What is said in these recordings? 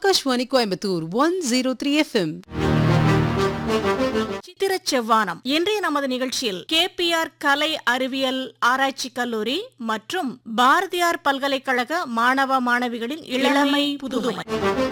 Akashvani Coimbatore one zero three FM சித்திரச் செவ்வானம் இன்றைய நமது நிகழ்ச்சியில் கேபிஆர் கலை அறிவியல் ஆராய்ச்சி கல்லூரி மற்றும் பாரதியார் பல்கலைக்கழக மாணவ மாணவிகளின் இளமை புதுமை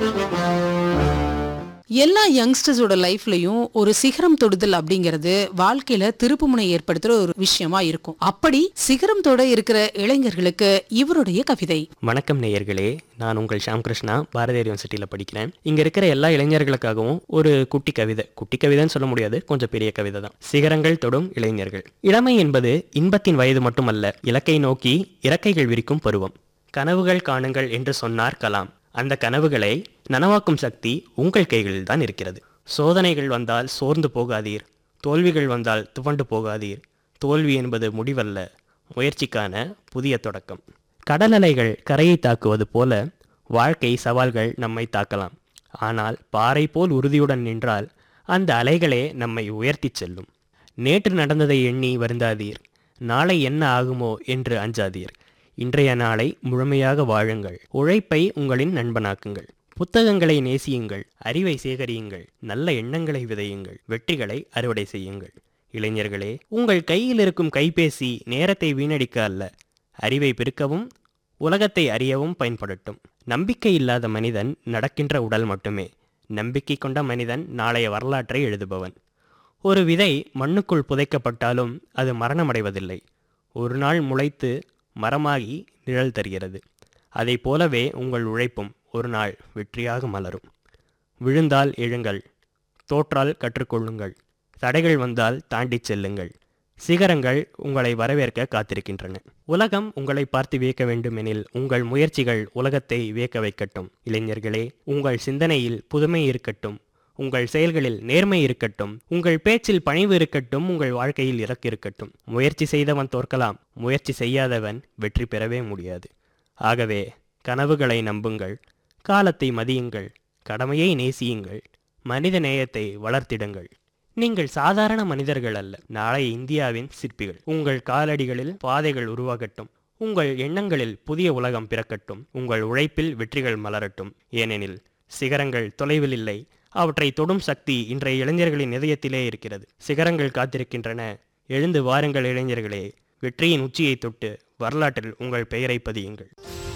எல்லா யங்ஸ்டர்ஸோட லைஃப்லயும் ஒரு சிகரம் தொடுதல் அப்படிங்கிறது வாழ்க்கையில திருப்புமுனை ஏற்படுத்துற ஒரு விஷயமா இருக்கும் அப்படி சிகரம் தொட இருக்கிற இளைஞர்களுக்கு இவருடைய கவிதை வணக்கம் நேயர்களே நான் உங்கள் ஷாம் கிருஷ்ணா பாரதியார் யூனிவர்சிட்டியில் படிக்கிறேன் இங்கே இருக்கிற எல்லா இளைஞர்களுக்காகவும் ஒரு குட்டி கவிதை குட்டி கவிதைன்னு சொல்ல முடியாது கொஞ்சம் பெரிய கவிதை தான் சிகரங்கள் தொடும் இளைஞர்கள் இளமை என்பது இன்பத்தின் வயது மட்டுமல்ல இலக்கை நோக்கி இறக்கைகள் விரிக்கும் பருவம் கனவுகள் காணுங்கள் என்று சொன்னார் கலாம் அந்த கனவுகளை நனவாக்கும் சக்தி உங்கள் கைகளில் தான் இருக்கிறது சோதனைகள் வந்தால் சோர்ந்து போகாதீர் தோல்விகள் வந்தால் துவண்டு போகாதீர் தோல்வி என்பது முடிவல்ல முயற்சிக்கான புதிய தொடக்கம் கடல் அலைகள் கரையை தாக்குவது போல வாழ்க்கை சவால்கள் நம்மை தாக்கலாம் ஆனால் பாறை போல் உறுதியுடன் நின்றால் அந்த அலைகளே நம்மை உயர்த்திச் செல்லும் நேற்று நடந்ததை எண்ணி வருந்தாதீர் நாளை என்ன ஆகுமோ என்று அஞ்சாதீர் இன்றைய நாளை முழுமையாக வாழுங்கள் உழைப்பை உங்களின் நண்பனாக்குங்கள் புத்தகங்களை நேசியுங்கள் அறிவை சேகரியுங்கள் நல்ல எண்ணங்களை விதையுங்கள் வெற்றிகளை அறுவடை செய்யுங்கள் இளைஞர்களே உங்கள் கையில் இருக்கும் கைபேசி நேரத்தை வீணடிக்க அல்ல அறிவை பெருக்கவும் உலகத்தை அறியவும் பயன்படட்டும் நம்பிக்கை இல்லாத மனிதன் நடக்கின்ற உடல் மட்டுமே நம்பிக்கை கொண்ட மனிதன் நாளைய வரலாற்றை எழுதுபவன் ஒரு விதை மண்ணுக்குள் புதைக்கப்பட்டாலும் அது மரணமடைவதில்லை ஒரு நாள் முளைத்து மரமாகி நிழல் தருகிறது அதைப் போலவே உங்கள் உழைப்பும் ஒரு நாள் வெற்றியாக மலரும் விழுந்தால் எழுங்கள் தோற்றால் கற்றுக்கொள்ளுங்கள் தடைகள் வந்தால் தாண்டிச் செல்லுங்கள் சிகரங்கள் உங்களை வரவேற்க காத்திருக்கின்றன உலகம் உங்களை பார்த்து வியக்க வேண்டுமெனில் உங்கள் முயற்சிகள் உலகத்தை வியக்க வைக்கட்டும் இளைஞர்களே உங்கள் சிந்தனையில் புதுமை இருக்கட்டும் உங்கள் செயல்களில் நேர்மை இருக்கட்டும் உங்கள் பேச்சில் பணிவு இருக்கட்டும் உங்கள் வாழ்க்கையில் இறக்கு இருக்கட்டும் முயற்சி செய்தவன் தோற்கலாம் முயற்சி செய்யாதவன் வெற்றி பெறவே முடியாது ஆகவே கனவுகளை நம்புங்கள் காலத்தை மதியுங்கள் கடமையை நேசியுங்கள் மனித நேயத்தை வளர்த்திடுங்கள் நீங்கள் சாதாரண மனிதர்கள் அல்ல நாளை இந்தியாவின் சிற்பிகள் உங்கள் காலடிகளில் பாதைகள் உருவாகட்டும் உங்கள் எண்ணங்களில் புதிய உலகம் பிறக்கட்டும் உங்கள் உழைப்பில் வெற்றிகள் மலரட்டும் ஏனெனில் சிகரங்கள் தொலைவில் இல்லை அவற்றை தொடும் சக்தி இன்றைய இளைஞர்களின் இதயத்திலே இருக்கிறது சிகரங்கள் காத்திருக்கின்றன எழுந்து வாருங்கள் இளைஞர்களே வெற்றியின் உச்சியை தொட்டு வரலாற்றில் உங்கள் பெயரை பதியுங்கள்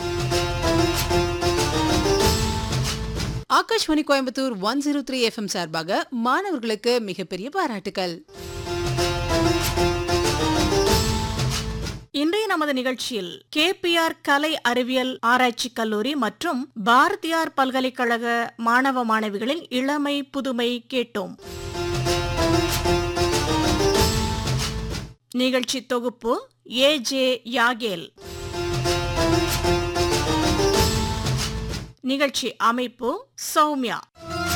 Akashvani Coimbatore one zero three FM சார்பாக மாணவர்களுக்கு மிகப்பெரிய பாராட்டுக்கள் இன்றைய நமது நிகழ்ச்சியில் கேபிஆர் கலை அறிவியல் ஆராய்ச்சி கல்லூரி மற்றும் பாரதியார் பல்கலைக்கழக மாணவ மாணவிகளின் இளமை புதுமை கேட்டோம் நிகழ்ச்சி தொகுப்பு ஏ ஜே யாகேல் நிகழ்ச்சி அமைப்பு சௌமியா